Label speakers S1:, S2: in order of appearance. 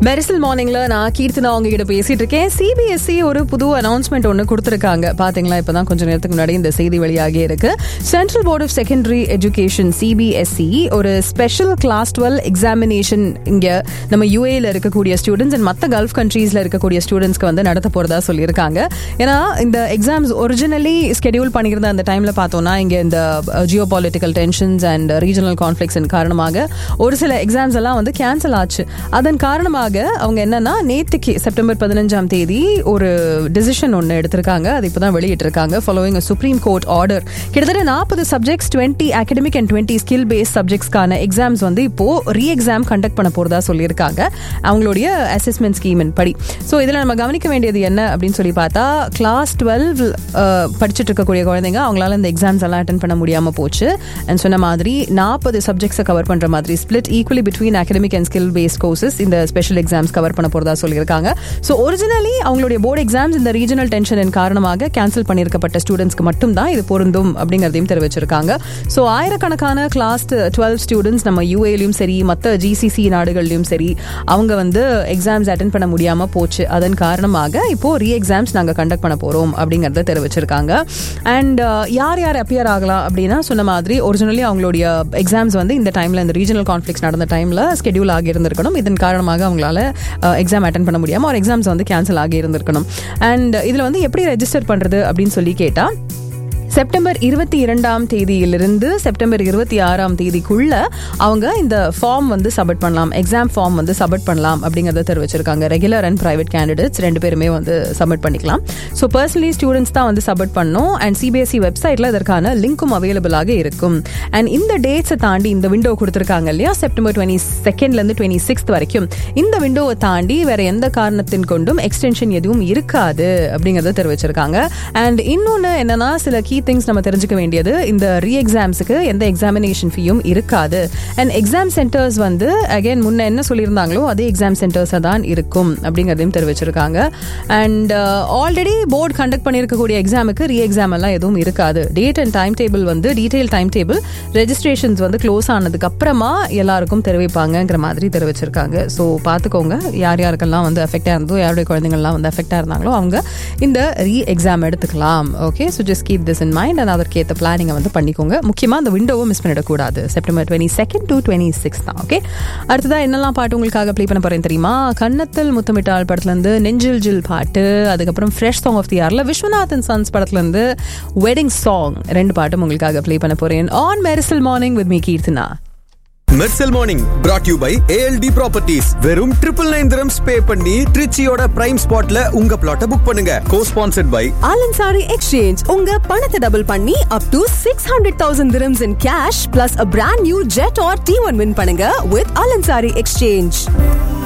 S1: மெரிசல் மார்னிங்ல நான் கீர்த்தனா அவங்க கிட்ட பேசிட்டு இருக்கேன் சிபிஎஸ்சி ஒரு புது அனௌன்ஸ்மெண்ட் ஒன்று கொடுத்துருக்காங்க பாத்தீங்களா இப்பதான் கொஞ்ச நேரத்துக்கு முன்னாடி இந்த செய்தி வெளியாகி இருக்கு central board of secondary education CBSE ஒரு ஸ்பெஷல் கிளாஸ் டுவெல் எக்ஸாமினேஷன் இங்க நம்ம யூஏல இருக்கக்கூடிய ஸ்டூடெண்ட்ஸ் அண்ட் மற்ற கல்ஃப் கண்ட்ரீஸ்ல இருக்கக்கூடிய ஸ்டூடெண்ட்ஸ்க்கு வந்து நடத்த போறதா சொல்லியிருக்காங்க ஏன்னா இந்த எக்ஸாம்ஸ் ஒரிஜினலி ஸ்கெடியூல் பண்ணியிருந்த அந்த டைம்ல பார்த்தோம்னா இங்க இந்த geopolitical tensions and regional கான்ஃபிளிக்ஸின் காரணமாக ஒரு சில எக்ஸாம்ஸ் எல்லாம் வந்து கேன்சல் ஆச்சு அதன் காரணமாக அவங்க என்னன்னா நேத்துக்கு செப்டம்பர் பதினஞ்சாம் தேதி ஒரு டிசிஷன் ஒன்று எடுத்திருக்காங்க அது இப்போதான் வெளியிட்டிருக்காங்க ஃபாலோவிங் சுப்ரீம் கோர்ட் ஆர்டர் கிட்டத்தட்ட நாற்பது subjects twenty academic and twenty skill based சப்ஜெக்ட்ஸ்க்கான எக்ஸாம்ஸ் வந்து இப்போ ரீ எக்ஸாம் கண்டக்ட் பண்ண போறதா சொல்லியிருக்காங்க அவங்களுடைய அசஸ்மெண்ட் ஸ்கீமின் படி ஸோ இதில் நம்ம கவனிக்க வேண்டியது என்ன அப்படின்னு சொல்லி பார்த்தா கிளாஸ் டுவெல் படிச்சுட்டு இருக்கக்கூடிய குழந்தைங்க அவங்களால இந்த எக்ஸாம்ஸ் எல்லாம் அட்டன் பண்ண முடியாம போச்சு அண்ட் சொன்ன மாதிரி நாற்பது சப்ஜெக்ட்ஸை கவர் பண்ற மாதிரி split equally between academic and skill based courses இந்த ஸ்பெஷல் எக்ஸாம்ஸ் கவர் பண்ண போறதா சொல்லியிருக்காங்க ஸோ ஒரிஜினலி அவங்களுடைய போர்டு எக்ஸாம்ஸ் இந்த ரீஜனல் டென்ஷனின் காரணமாக கேன்சல் பண்ணியிருக்கப்பட்ட ஸ்டூடெண்ட்ஸ்க்கு மட்டும் தான் இது பொருந்தும் அப்படிங்கிறதையும் தெரிவிச்சிருக்காங்க ஸோ ஆயிரக்கணக்கான கிளாஸ் டுவெல் ஸ்டூடெண்ட்ஸ் நம்ம யூஏலையும் சரி மற்ற ஜிசிசி நாடுகள்லையும் சரி அவங்க வந்து எக்ஸாம்ஸ் அட்டன் பண்ண முடியாம போச்சு அதன் காரணமாக இப்போ ரீ எக்ஸாம்ஸ் நாங்கள் கண்டக்ட் பண்ண போறோம் அப்படிங்கறத தெரிவிச்சிருக்காங்க அண்ட் யார் யார் அப்பியர் ஆகலாம் அப்படின்னா சொன்ன மாதிரி ஒரிஜினலி அவங்களுடைய எக்ஸாம்ஸ் வந்து இந்த டைம்ல இந்த ரீஜனல் கான்ஃபிளிக்ஸ் நடந்த டைம்ல ஸ்கெடியூல் ஆகி இருந்திருக்கணும் இதன் காரணமாக அவங்களால எக்ஸாம் அட்டன் பண்ண முடியாம ஒரு எக்ஸாம்ஸ் வந்து கேன்சல் ஆகி இருந்திருக்கணும் அண்ட் இதுல வந்து எப்படி ரெஜிஸ்டர் பண்றது அப்படின்னு சொல்லி கேட்டா செப்டம்பர் இருபத்தி இரண்டாம் தேதியிலிருந்து செப்டம்பர் இருபத்தி ஆறாம் தேதிக்குள்ள அவங்க இந்த ஃபார்ம் வந்து சப்மிட் பண்ணலாம் எக்ஸாம் ஃபார்ம் வந்து சப்மிட் பண்ணலாம் அப்படிங்கறத தெரிவிச்சிருக்காங்க ரெகுலர் அண்ட் பிரைவேட் கேண்டிடேட்ஸ் ரெண்டு பேருமே வந்து சப்மிட் பண்ணிக்கலாம் ஸோ பர்சனலி ஸ்டூடெண்ட்ஸ் தான் வந்து சப்மிட் பண்ணும் அண்ட் சிபிஎஸ்சி வெப்சைட்ல இதற்கான லிங்க்கும் அவைலபிளாக இருக்கும் அண்ட் இந்த டேட்ஸை தாண்டி இந்த விண்டோ கொடுத்துருக்காங்க இல்லையா செப்டம்பர் டுவெண்ட்டி செகண்ட்ல இருந்து டுவெண்ட்டி சிக்ஸ்த் வரைக்கும் இந்த விண்டோவை தாண்டி வேற எந்த காரணத்தின் கொண்டும் எக்ஸ்டென்ஷன் எதுவும் இருக்காது அப்படிங்கறத தெரிவிச்சிருக்காங்க அண்ட் இன்னொன்னு என்னன்னா சில கீ திங்ஸ் நம்ம தெரிஞ்சுக்க வேண்டியது இந்த ரீ எக்ஸாம்ஸுக்கு எந்த எக்ஸாமினேஷன் ஃபீயும் இருக்காது அண்ட் எக்ஸாம் சென்டர்ஸ் வந்து அகைன் முன்ன என்ன சொல்லியிருந்தாங்களோ அதே எக்ஸாம் சென்டர்ஸாக தான் இருக்கும் அப்படிங்கிறதையும் தெரிவிச்சிருக்காங்க அண்ட் ஆல்ரெடி போர்டு கண்டக்ட் பண்ணியிருக்கக்கூடிய எக்ஸாமுக்கு ரீ எக்ஸாம் எல்லாம் எதுவும் இருக்காது டேட் அண்ட் டைம் டேபிள் வந்து டீடைல் டைம் டேபிள் ரெஜிஸ்ட்ரேஷன்ஸ் வந்து க்ளோஸ் ஆனதுக்கு அப்புறமா எல்லாருக்கும் தெரிவிப்பாங்கங்கிற மாதிரி தெரிவிச்சிருக்காங்க ஸோ பார்த்துக்கோங்க யார் யாருக்கெல்லாம் வந்து அஃபெக்டாக இருந்தோ யாருடைய குழந்தைங்கள்லாம் வந்து அஃபெக்டாக இருந்தாங்களோ அவங்க இந்த ரீ எக்ஸாம் எடுத்துக்கலாம் okay so just keep this in mind and அதற்கேற்ற பிளானிங்கை வந்து பண்ணிக்கோங்க முக்கியமாக அந்த விண்டோவும் மிஸ் பண்ணிடக்கூடாது September twenty second to twenty six தான் ஓகே அடுத்ததாக என்னெல்லாம் பாட்டு உங்களுக்காக ப்ளே பண்ண போகிறேன் தெரியுமா கன்னத்தில் முத்தமிட்டாள் படத்துலேருந்து நெஞ்சில் ஜில் பாட்டு அதுக்கப்புறம் ஃப்ரெஷ் சாங் ஆஃப் தி இயரில் விஸ்வநாதன் சன்ஸ் படத்துலேருந்து வெட்டிங் சாங் ரெண்டு பாட்டும் உங்களுக்காக ப்ளே பண்ண போகிறேன் on Mersal morning with me Keerthana
S2: Mersal morning brought you by ALT properties வெறும் ட்ரிபிள் நைன் திரம்ஸ் பே பண்ணி ட்ரிச்சியோட பிரைம் ஸ்பாட்ல உங்க பிளாட்டை புக் பண்ணுங்க co-sponsored by
S3: Al Ansari exchange உங்க பணத்தை டபுள் பண்ணி up to six hundred thousand dirhams in cash plus a brand new Jetour T one win பண்ணுங்க வித் ஆலன்சாரி எக்ஸ்சேஞ்ச்